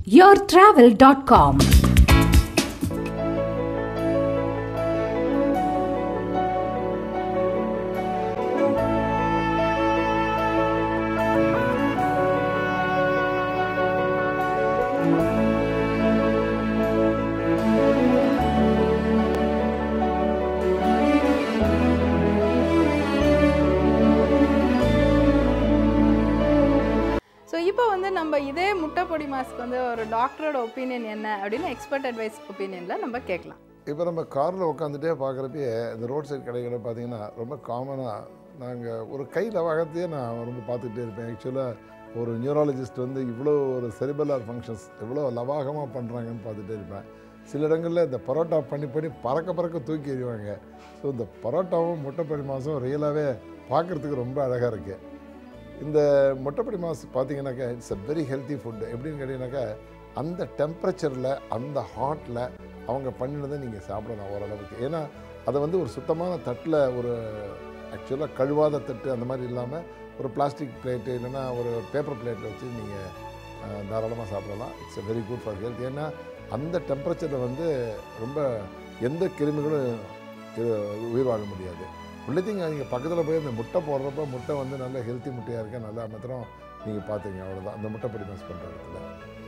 yourtravel.com. So இப்போ வந்து நம்ம இதே முட்டை பொடி மாஸ்க்கு வந்து ஒரு டாக்டரோட ஒப்பீனியன் என்ன அப்படின்னு எக்ஸ்பர்ட் அட்வைஸ் ஒப்பீனியனில் நம்ம கேட்கலாம் இப்போ நம்ம காரில் உட்காந்துட்டே பார்க்குறப்பயே இந்த ரோட் சைடு கடைகளை பார்த்தீங்கன்னா ரொம்ப காமனாக நாங்கள் ஒரு கை லவாகத்தையே நான் ரொம்ப பார்த்துக்கிட்டே இருப்பேன் ஆக்சுவலாக ஒரு நியூராலஜிஸ்ட் வந்து இவ்வளோ ஒரு செரிபலார் ஃபங்க்ஷன்ஸ் எவ்வளோ லவாகமாக பண்ணுறாங்கன்னு பார்த்துட்டே இருப்பேன் சில இடங்களில் இந்த பரோட்டா பண்ணி பண்ணி பறக்க பறக்க தூக்கி எறிவாங்க ஸோ இந்த பரோட்டாவும் முட்டைப்படி மாதம் ரியலாகவே பார்க்குறதுக்கு ரொம்ப அழகாக இருக்குது இந்த முட்டைப்படி மாஸ் பார்த்தீங்கன்னாக்கா it's a very healthy food எப்படின்னு கேட்டிங்கனாக்கா அந்த டெம்பரேச்சரில் அந்த ஹாட்டில் அவங்க பண்ணினதை நீங்கள் சாப்பிடலாம் ஓரளவுக்கு ஏன்னா அதை வந்து ஒரு சுத்தமான தட்டில் ஒரு ஆக்சுவலாக கழுவாத தட்டு அந்த மாதிரி இல்லாமல் ஒரு பிளாஸ்டிக் பிளேட்டு இல்லைன்னா ஒரு பேப்பர் பிளேட்டில் வச்சு நீங்கள் தாராளமாக சாப்பிடலாம் it's a very good for health ஏன்னா அந்த டெம்பரேச்சரில் வந்து ரொம்ப எந்த கிருமிகளும் இது உயிர் வாழ முடியாது உள்ளித்திங்க நீங்கள் பக்கத்தில் போய் அந்த முட்டை போடுறப்ப முட்டை வந்து நல்ல ஹெல்த்தி முட்டையாக இருக்க நல்லா மாத்திரம் நீங்கள் பார்த்துங்க அவ்வளோதான் அந்த முட்டை படி மிஸ் பண்ணுற இடத்துல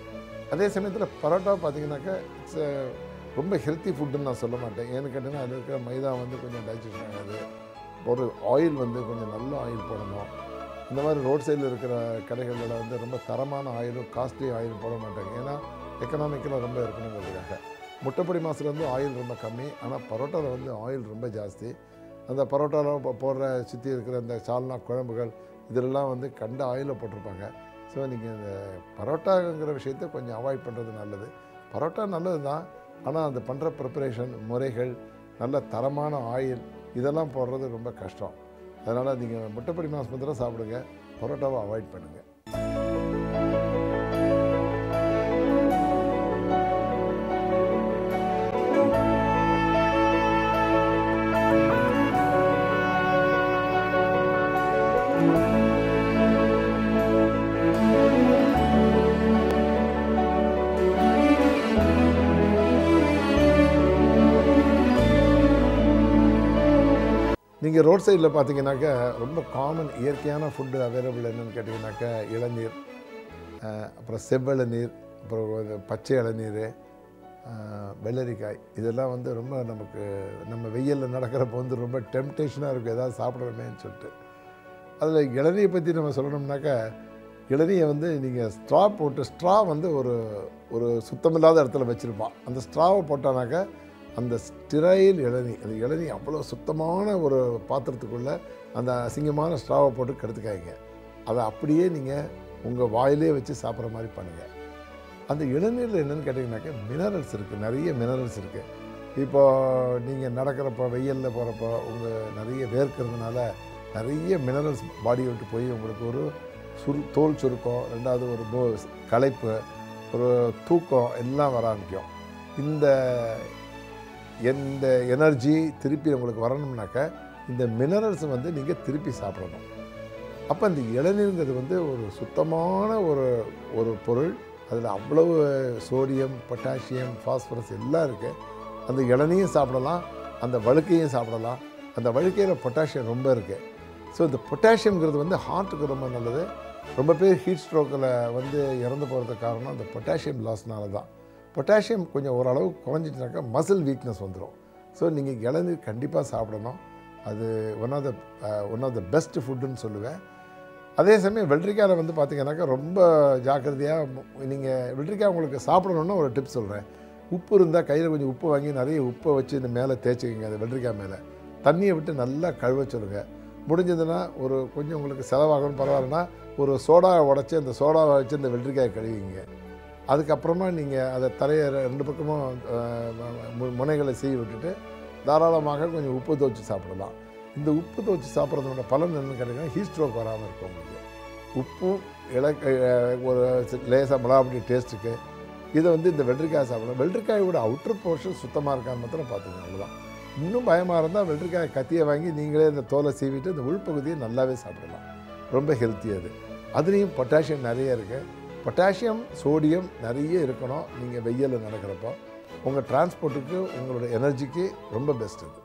அதே சமயத்தில் பரோட்டா பார்த்தீங்கன்னாக்கா இட்ஸ் ரொம்ப ஹெல்த்தி ஃபுட்டுன்னு நான் சொல்ல மாட்டேன் ஏன்னு கேட்டிங்கன்னா அதில் இருக்கிற மைதா வந்து கொஞ்சம் டைஜஷன் ஆகாது ஒரு ஆயில் வந்து கொஞ்சம் நல்ல ஆயில் போடணும் இந்த மாதிரி ரோட் சைடில் இருக்கிற கடைகளில் வந்து ரொம்ப தரமான ஆயிலும் காஸ்ட்லி ஆயில் போட மாட்டாங்க ஏன்னா எக்கனாமிக்கலாக ரொம்ப இருக்கணுங்கிறதுக்காக முட்டைப்பொடி மாசில் வந்து ஆயில் ரொம்ப கம்மி ஆனால் பரோட்டாவில் வந்து ஆயில் ரொம்ப ஜாஸ்தி அந்த பரோட்டாவில் போ- போடுற சுற்றி இருக்கிற அந்த சால்னா குழம்புகள் இதிலெல்லாம் வந்து கண்ட ஆயிலில் போட்டிருப்பாங்க ஸோ நீங்கள் இந்த பரோட்டாங்கிற விஷயத்தை கொஞ்சம் அவாய்ட் பண்ணுறது நல்லது பரோட்டா நல்லது தான் ஆனால் அந்த பண்ணுற ப்ரிப்பரேஷன் முறைகள் நல்ல தரமான ஆயில் இதெல்லாம் போடுறது ரொம்ப கஷ்டம் அதனால் நீங்கள் முட்டைப்படி மாஸ் மாத்திரம் சாப்பிடுங்க பரோட்டாவை அவாய்ட் பண்ணுங்கள் நீங்கள் ரோட் சைடில் பார்த்தீங்கன்னாக்கா ரொம்ப காமன் இயற்கையான ஃபுட்டு அவைலபிள் என்னன்னு கேட்டிங்கனாக்கா இளநீர் அஹ், அப்புறம் செவ்வளநீர் அப்புறம் ஒரு பச்சை இளநீர் அஹ், வெள்ளரிக்காய் இதெல்லாம் வந்து ரொம்ப நமக்கு நம்ம வெயிலில் நடக்கிறப்ப வந்து ரொம்ப டெம்டேஷனாக இருக்கும் ஏதாவது சாப்பிடணுமேன்னு சொல்லிட்டு அதில் இளநியை பற்றி நம்ம சொல்லணும்னாக்கா இளநியை வந்து நீங்கள் ஸ்ட்ரா போட்டு ஸ்ட்ரா வந்து ஒரு ஒரு சுத்தமில்லாத இடத்துல வச்சுருப்பான் அந்த ஸ்ட்ராவை போட்டானாக்கா அந்த ஸ்டிரைல் இளநி அந்த இளநி அவ்வளோ சுத்தமான ஒரு பாத்திரத்துக்குள்ளே அந்த அசிங்கமான ஸ்ட்ராவை போட்டு கெடுத்துக்காய்ங்க அதை அப்படியே நீங்கள் உங்கள் வாயிலே வச்சு சாப்பிட்ற மாதிரி பண்ணுங்கள் அந்த இளநீரில் என்னென்னு கேட்டிங்கனாக்கா மினரல்ஸ் இருக்குது நிறைய மினரல்ஸ் இருக்குது இப்போ நீங்கள் நடக்கிறப்போ வெயிலில் போகிறப்போ உங்கள் நிறைய வேர்க்கிறதுனால நிறைய மினரல்ஸ் பாடியை விட்டு போய் உங்களுக்கு ஒரு சுரு தோல் சுருக்கம் ரெண்டாவது ஒரு போ களைப்பு ஒரு தூக்கம் எல்லாம் வர ஆரம்பிக்கும் இந்த எந்த எனர்ஜி திருப்பி உங்களுக்கு வரணும்னாக்கா இந்த மினரல்ஸ் வந்து நீங்கள் திருப்பி சாப்பிடணும் அப்போ இந்த இளநீருங்கிறது வந்து ஒரு சுத்தமான ஒரு ஒரு பொருள் அதில் அவ்வளவு சோடியம் பொட்டாசியம் ஃபாஸ்பரஸ் எல்லாம் இருக்குது அந்த இளநியும் சாப்பிடலாம் அந்த வழுக்கையும் சாப்பிடலாம் அந்த வழுக்கையில் பொட்டாசியம் ரொம்ப இருக்குது ஸோ இந்த பொட்டாசியம்ங்கிறது வந்து ஹார்ட்டுக்கு ரொம்ப நல்லது ரொம்ப பேர் ஹீட் ஸ்ட்ரோக்கில் வந்து இறந்து போகிறதுக்கு காரணம் அந்த பொட்டாசியம் லாஸ்னால தான் பொட்டாசியம் கொஞ்சம் ஓரளவு குறைஞ்சிட்டுனாக்கா மசில் வீக்னஸ் வந்துடும் ஸோ நீங்கள் இளநீர் கண்டிப்பாக சாப்பிடணும் அது one of the one of the best ஃபுட்டுன்னு சொல்லுவேன் அதே சமயம் வெள்ளரிக்காயில் வந்து பார்த்தீங்கன்னாக்கா ரொம்ப ஜாக்கிரதையாக நீங்கள் வெள்ளரிக்காய் உங்களுக்கு சாப்பிடணுன்னா ஒரு டிப் சொல்கிறேன் உப்பு இருந்தால் கையில் கொஞ்சம் உப்பு வாங்கி நிறைய உப்பை வச்சு இந்த மேலே தேய்ச்சிக்கங்க அந்த வெள்ளரிக்காய் மேலே தண்ணியை விட்டு நல்லா கழுவ சொல்லுங்கள் முடிஞ்சதுன்னா ஒரு கொஞ்சம் உங்களுக்கு செலவாகணும் பரவாயில்லனா ஒரு சோடா உடச்சி அந்த சோடாவை வச்சு இந்த வெள்ளரிக்காயை கழுவிங்க அதுக்கப்புறமா நீங்கள் அதை தலையை ரெண்டு பக்கமும் அஹ், மு- முனைகளை சீவி விட்டுட்டு தாராளமாக கொஞ்சம் உப்பு துவச்சி சாப்பிடலாம் இந்த உப்பு துவச்சி சாப்பிட்றதோட பலன் என்னன்னு கேட்டிங்கன்னா ஹீட் ஸ்ட்ரோக் வராமல் இருக்கும் உங்களுக்கு உப்பும் இல அஹ், ஒரு லேசாக மிளகாப்பொடி டேஸ்ட்டுக்கு இதை வந்து இந்த வெள்ளரிக்காய் சாப்பிடலாம் வெள்ளரிக்காயோட அவுட்டர் போர்ஷன் சுத்தமாக இருக்கான்னு மாத்திரம் பார்த்துக்கணும் அவ்வளோதான் இன்னும் பயமாக இருந்தால் வெள்ளரிக்காய் கத்தியை வாங்கி நீங்களே இந்த தோலை சீவிட்டு இந்த உள்பகுதியை நல்லாவே சாப்பிடலாம் ரொம்ப ஹெல்த்தி அது அதுலேயும் பொட்டாசியம் நிறைய இருக்குது பொட்டாசியம் சோடியம் நிறைய இருக்கணும் நீங்கள் வெயிலில் நடக்கிறப்போ உங்கள் டிரான்ஸ்போர்ட்டுக்கு உங்களோட எனர்ஜிக்கு ரொம்ப பெஸ்ட் இது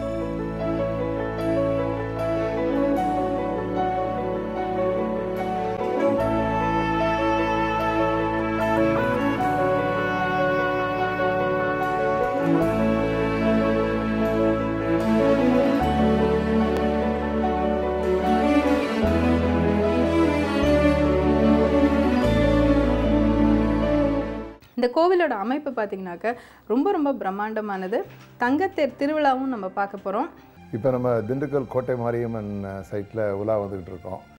இந்த கோவிலோட அமைப்பு பார்த்தீங்கன்னாக்க ரொம்ப ரொம்ப பிரம்மாண்டமானது தங்கத்தேர் திருவிழாவும் நம்ம பார்க்க போகிறோம் இப்போ நம்ம திண்டுக்கல் கோட்டை மாரியம்மன் சைட்டில் உலா வந்துக்கிட்டு இருக்கோம்